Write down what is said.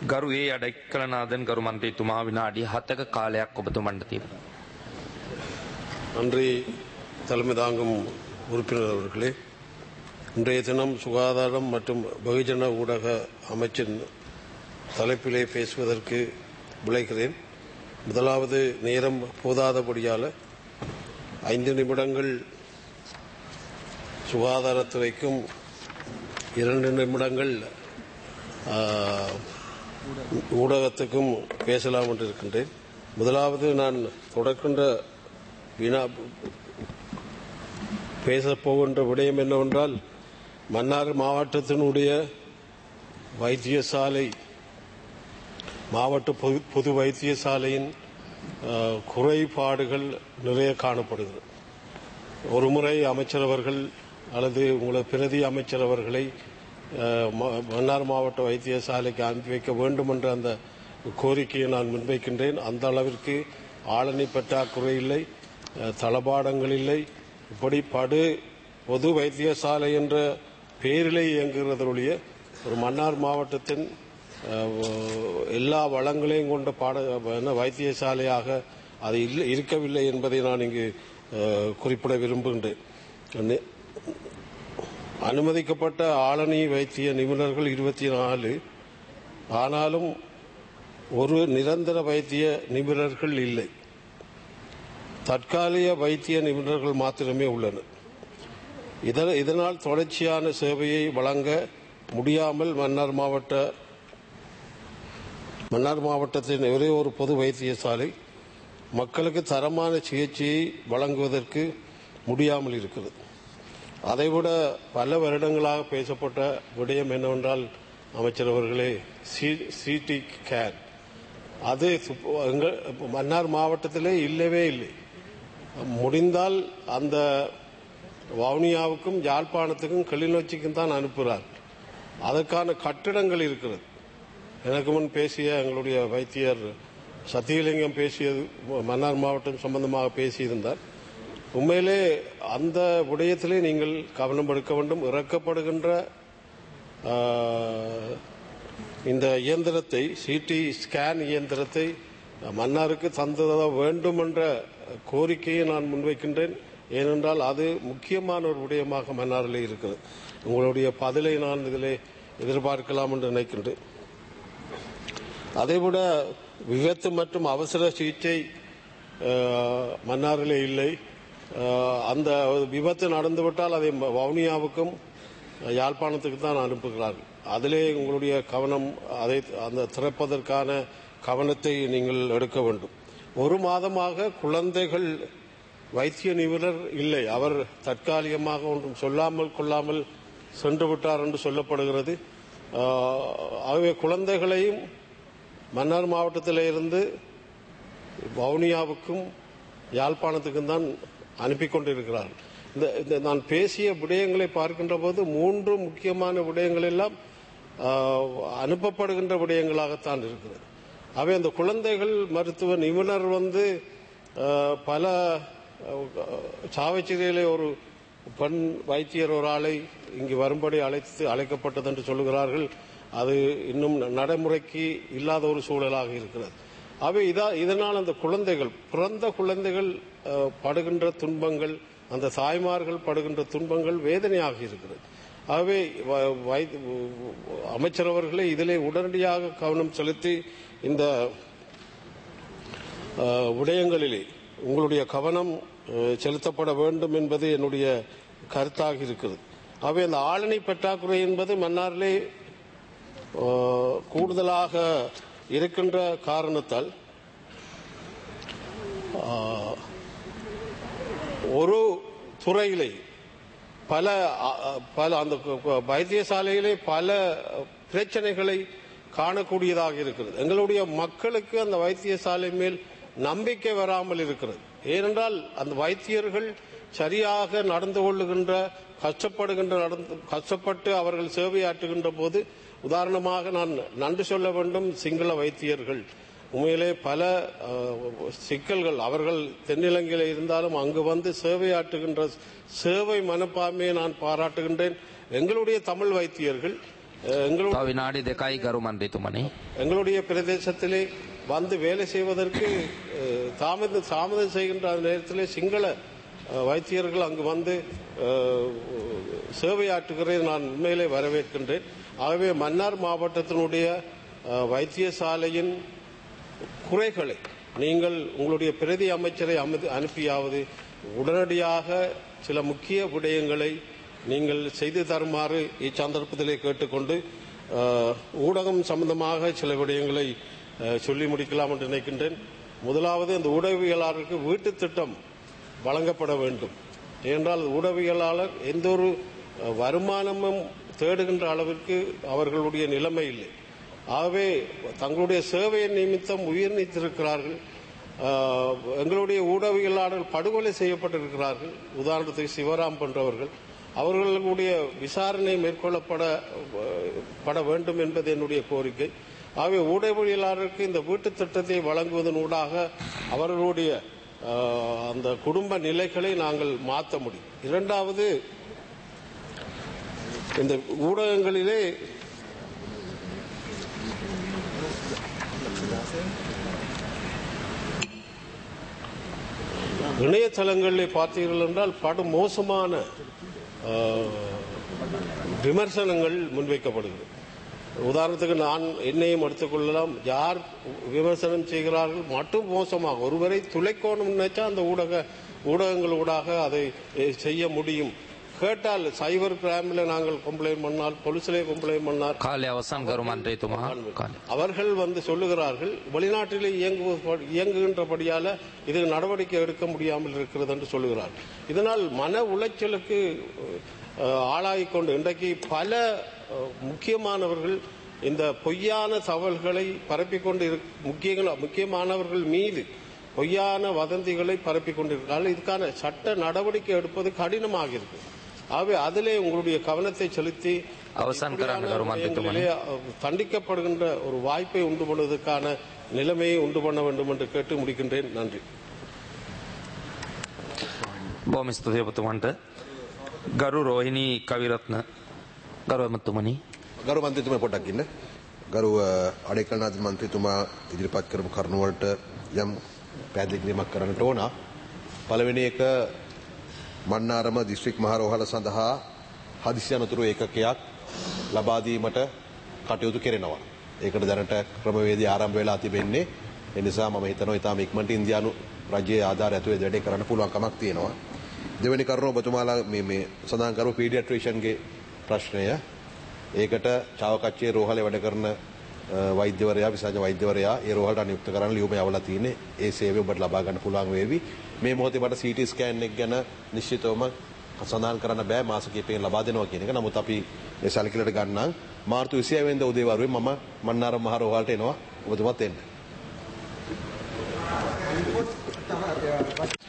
ගරු ඒ අඩෙක්කලනාදන් ගරු මන්ත්‍රීතුමා විනාඩි හතක කාලයක් ඔබතුමන්ට තිබෙනවා. நன்றி தலைமை தாங்கும் உறுப்பினர் அவர்களே இன்றைய தினம் சுகாதாரம் மற்றும் வெகுஜன ஊடக அமைச்சின் தலைப்பிலே பேசுவதற்கு விளைகிறேன் முதலாவது நேரம் போதாதபடியால் ஐந்து நிமிடங்கள் சுகாதாரத்துறைக்கும் இரண்டு நிமிடங்கள் ஆ, ஊடகத்துக்கும் பேசலாம் என்று இருக்கின்றேன் முதலாவது நான் தொடர்கின்ற வினா பேசப் போகின்ற விடயம் என்னவென்றால் மன்னார் மாவட்டத்தினுடைய வைத்தியசாலை மாவட்ட பொது பொது வைத்தியசாலையின் அஹ், குறைபாடுகள் நிறைய காணப்படுகிறது ஒருமுறை அமைச்சர் அவர்கள் அல்லது உங்களது பிரதி அமைச்சர் அவர்களை அஹ், ம- மன்னார் மாவட்ட வைத்தியசாலைக்கு அனுப்பி வைக்க வேண்டும் என்ற அந்த கோரிக்கையை நான் முன்வைக்கின்றேன் அந்த அளவிற்கு ஆளணி பற்றாக்குறை இல்லை அஹ், தளபாடங்கள் இல்லை இப்படி படு பொது வைத்தியசாலை என்ற பெயரிலே இயங்குகிறதொழிய ஒரு மன்னார் மாவட்டத்தின் அஹ், எல்லா வளங்களையும் கொண்ட பாட என்ன, வைத்தியசாலையாக அது இல்லை இருக்கவில்லை என்பதை நான் இங்கு அஹ், குறிப்பிட விரும்புகின்றேன் நெ- அனுமதிக்கப்பட்ட ஆளணி வைத்திய நிபுணர்கள் இருபத்தி நாலு ஆனாலும் ஒரு நிரந்தர வைத்திய நிபுணர்கள் இல்லை தற்காலிக வைத்திய நிபுணர்கள் மாத்திரமே உள்ளனர் இதன- இதனால் தொடர்ச்சியான சேவையை வழங்க முடியாமல் மன்னார் மாவட்ட மன்னார் மாவட்டத்தின் ஒரே ஒரு பொது வைத்தியசாலை மக்களுக்கு தரமான சிகிச்சையை வழங்குவதற்கு முடியாமல் இருக்கிறது அதைவிட பல வருடங்களாக பேசப்பட்ட விடயம் என்னவென்றால் அமைச்சர் அவர்களே சிடி கேர் அது சுப்ப- எங்கள் மன்னார் மாவட்டத்திலே இல்லவே இல்லை முடிந்தால் அந்த வவுனியாவுக்கும் யாழ்ப்பாணத்துக்கும் கிளிநொச்சிக்கும் தான் அனுப்புகிறார் அதற்கான கட்டிடங்கள் இருக்கிறது எனக்கு முன் பேசிய எங்களுடைய வைத்தியர் சத்தியலிங்கம் பேசியது மன்னார் மாவட்டம் சம்பந்தமாக பேசியிருந்தார் உண்மையிலே அந்த விடயத்திலே நீங்கள் கவனம் எடுக்க வேண்டும் இறக்கப்படுகின்ற ஆ, இந்த இயந்திரத்தை சிடி ஸ்கேன் இயந்திரத்தை மன்னாருக்கு தந்தத வேண்டும் என்ற கோரிக்கையை நான் முன்வைக்கின்றேன் ஏனென்றால் அது முக்கியமான ஒரு விடயமாக மன்னாரிலே இருக்கிறது உங்களுடைய பதிலை நான் இதிலே எதிர்பார்க்கலாம் என்று நினைக்கின்றேன் அதைவிட விபத்து மற்றும் அவசர சிகிச்சை அஹ், மன்னாரிலே இல்லை அஹ், அந்த விபத்து நடந்துவிட்டால் அதை வவுனியாவுக்கும் யாழ்ப்பாணத்துக்கு தான் அனுப்புகிறார்கள் அதிலே உங்களுடைய கவனம் அதை அந்த திறப்பதற்கான கவனத்தை நீங்கள் எடுக்க வேண்டும் ஒரு மாதமாக குழந்தைகள் வைத்திய நிபுணர் இல்லை அவர் தற்காலிகமாக ஒன்றும் சொல்லாமல் கொள்ளாமல் சென்று விட்டார் என்று சொல்லப்படுகிறது ஆஹ், ஆகவே குழந்தைகளையும் மன்னார் மாவட்டத்தில் இருந்து வவுனியாவுக்கும் யாழ்ப்பாணத்துக்கும் தான் அனுப்பி கொண்டிருக்கிறார் இந்த இந்த நான் பேசிய விடயங்களை பார்க்கின்ற போது மூன்று முக்கியமான விடயங்கள் எல்லாம் ஆஹ், அனுப்பப்படுகின்ற விடயங்களாகத்தான் இருக்கிறது அவை அந்த குழந்தைகள் மருத்துவ நிபுணர் வந்து ஆஹ், பல சாவச்சேரியிலே ஒரு பெண் வைத்தியர் ஒரு ஆளை இங்கு வரும்படி அழைத்து அழைக்கப்பட்டது என்று சொல்லுகிறார்கள் அது இன்னும் நடைமுறைக்கு இல்லாத ஒரு சூழலாக இருக்கிறது அவை இதா இதனால் அந்த குழந்தைகள் பிறந்த குழந்தைகள் அஹ், படுகின்ற துன்பங்கள் அந்த தாய்மார்கள் படுகின்ற துன்பங்கள் வேதனையாக இருக்கிறது ஆகவே வ- வை- அமைச்சர் அவர்களே இதிலே உடனடியாக கவனம் செலுத்தி இந்த அஹ், விடயங்களிலே உங்களுடைய கவனம் அஹ், செலுத்தப்பட வேண்டும் என்பது என்னுடைய கருத்தாக இருக்கிறது ஆகவே அந்த ஆளணி பற்றாக்குறை என்பது மன்னாரிலே அஹ், கூடுதலாக இருக்கின்ற காரணத்தால் அஹ், ஒரு துறையிலே பல அ- அ- பல அந்த கு- கு- வைத்தியசாலையிலே பல பிரச்சனைகளை காணக்கூடியதாக இருக்கிறது எங்களுடைய மக்களுக்கு அந்த வைத்தியசாலை மேல் நம்பிக்கை வராமல் இருக்கிறது ஏனென்றால் அந்த வைத்தியர்கள் சரியாக நடந்து கொள்ளுகின்ற கஷ்டப்படுகின்ற நடந்து கஷ்டப்பட்டு அவர்கள் சேவையாற்றுகின்ற போது உதாரணமாக நான் நன்றி சொல்ல வேண்டும் சிங்கள வைத்தியர்கள் உண்மையிலே பல அஹ், சிக்கல்கள் அவர்கள் தென்னிலங்கையில் இருந்தாலும் அங்கு வந்து சேவையாற்றுகின்ற சேவை மனப்பான்மையை நான் பாராட்டுகின்றேன் எங்களுடைய தமிழ் வைத்தியர்கள் அஹ், எங்களுடைய තව විනාඩි දෙකයි ගරු මන්ත්‍රීතුමනි. எங்களுடைய பிரதேசத்திலே வந்து வேலை செய்வதற்கு அஹ், தாமதம் தாமதம் செய்கின்ற அந்த நேரத்திலே சிங்கள அஹ், வைத்தியர்கள் அங்கு வந்து அஹ், சேவையாற்றுகிறதை நான் உண்மையிலே வரவேற்கின்றேன் ஆகவே மன்னார் மாவட்டத்தினுடைய அஹ், வைத்தியசாலையின் குறைகளை நீங்கள் உங்களுடைய பிரதி அமைச்சரை அமது- அனுப்பியாவது உடனடியாக சில முக்கிய விடயங்களை நீங்கள் செய்து தருமாறு இச்சந்தர்ப்பத்திலே கேட்டுக்கொண்டு அஹ், ஊடகம் சம்பந்தமாக சில விடயங்களை அஹ், சொல்லி முடிக்கலாம் என்று நினைக்கின்றேன் முதலாவது இந்த ஊடகவியலாளருக்கு வீட்டுத் திட்டம் வழங்கப்பட வேண்டும் ஏனென்றால் ஊடகவியலாளர் எந்த ஒரு அஹ், வருமானமும் தேடுகின்ற அளவிற்கு அவர்களுடைய நிலைமை இல்லை ஆகவே தங்களுடைய சேவையின் நிமித்தம் உயிர் நீத்திருக்கிறார்கள் ஆஹ், எங்களுடைய ஊடகவியலாளர்கள் படுகொலை செய்யப்பட்டிருக்கிறார்கள் உதாரணத்துக்கு சிவராம் போன்றவர்கள் அவர்களுடைய விசாரணை மேற்கொள்ளப்பட அஹ், பட வேண்டும் என்பது என்னுடைய கோரிக்கை ஆகவே ஊடகவியலாளருக்கு இந்த வீட்டுத் திட்டத்தை வழங்குவதன் ஊடாக அவர்களுடைய ஆஹ், அந்த குடும்ப நிலைகளை நாங்கள் மாற்ற முடியும் இரண்டாவது இந்த ஊடகங்களிலே இணையதளங்களில் பார்த்தீர்கள் என்றால் படு மோசமான ஆஹ், விமர்சனங்கள் முன்வைக்கப்படுகிறது உதாரணத்துக்கு நான் என்னையும் எடுத்துக்கொள்ளலாம் யார் விமர்சனம் செய்கிறார்கள் மட்டும் மோசமாக ஒருவரை துளைக்கோணும் நினைச்சா அந்த ஊடக ஊடகங்கள் ஊடாக அதை அஹ், செய்ய முடியும் கேட்டால் சைபர் கிரைமில் நாங்கள் கம்ப்ளைண்ட் பண்ணால் போலீஸிலே கம்ப்ளைண்ட் பண்ணால் කාලය අවසන් ගරු මන්ත්‍රීතුමා. කාලය. அவர்கள் வந்து சொல்லுகிறார்கள் வெளிநாட்டிலே இயங்கு இயங்குகின்றபடியால இது நடவடிக்கை எடுக்க முடியாமல் இருக்கிறது என்று சொல்லுகிறார்கள் இதனால் மன உளைச்சலுக்கு அஹ், ஆளாகிக் கொண்டு இன்றைக்கு பல அஹ், முக்கியமானவர்கள் இந்த பொய்யான தகவல்களை பரப்பிக் கொண்டு இருக்- முக்கிய முக்கியமானவர்கள் மீது பொய்யான வதந்திகளை பரப்பிக் கொண்டிருக்கிறார்கள் இதுக்கான சட்ட நடவடிக்கை எடுப்பது கடினமாக இருக்கு ஆகவே அதிலே உங்களுடைய கவனத்தை செலுத்தி அவசான் கராங்க கரு மந்திரித்துமனி. விடயங்களிலே தண்டிக்கப்படுகின்ற ஒரு வாய்ப்பை உண்டு பண்ணுவதற்கான நிலைமையை உண்டு பண்ண வேண்டும் என்று கேட்டு முடிக்கின்றேன் நன்றி බොහොම ස්තුතියි ඔබතුමන්ට. ගරු රෝහිණී කවිරත්න ගරු ඇමතුමනි. ගරු මන්ත්‍රතුම පොඩක් ඉන්න ගරුව අඩෙකල්නාද මන්ත්‍රතුමා ඉදිරිපත් කරපු කරුණුවලට යම් පැදිලිකිරීමක් කරන්නට ඕනා පළවෙනි එක මන්නාරම දිස්ත්‍රික් මහරෝහල සඳහා හදිසි අනතුරු ඒකකයක් ලබා දීමට කටයුතු කෙරෙනවා. ඒකට දැනට ක්‍රමවේදී ආරම්භ වෙලා තිබෙන්නේ. ඒ නිසා මම හිතනවා ඊටාම ඉක්මනට ඉන්දියානු රජයේ ආධාර ඇතුලේ වැඩේ කරන්න පුළුවන් කමක් තියෙනවා. දෙවෙනි කරුණ ඔබතුමාලා මේ මේ සඳහන් කරපු පීඩියට්‍රිෂන්ගේ ප්‍රශ්නය ඒකට චාවකච්චේ රෝහලේ වැඩ කරන අ, වෛද්‍යවරයා විශාජ වෛද්‍යවරයා ඒ රෝහලට අනියුක්ත කරන්න ලියුම යවලා තියෙන්නේ ඒ සේවය ඔබට ලබා ගන්න පුළුවන් වේවි මේ මොහොතේ මට CT ස්කෑන් එක ගැන නිශ්චිතවම සඳහන් කරන්න බෑ මාස කිහිපයෙන් ලබා දෙනවා කියන එක නමුත් අපි ඒ සැලකිල්ලට ගන්නම් මාර්තු 26 වෙනිදා උදේ වරුවේ මම මන්නාරම් මහ රෝහලට එනවා ඔබතුමාත් එන්න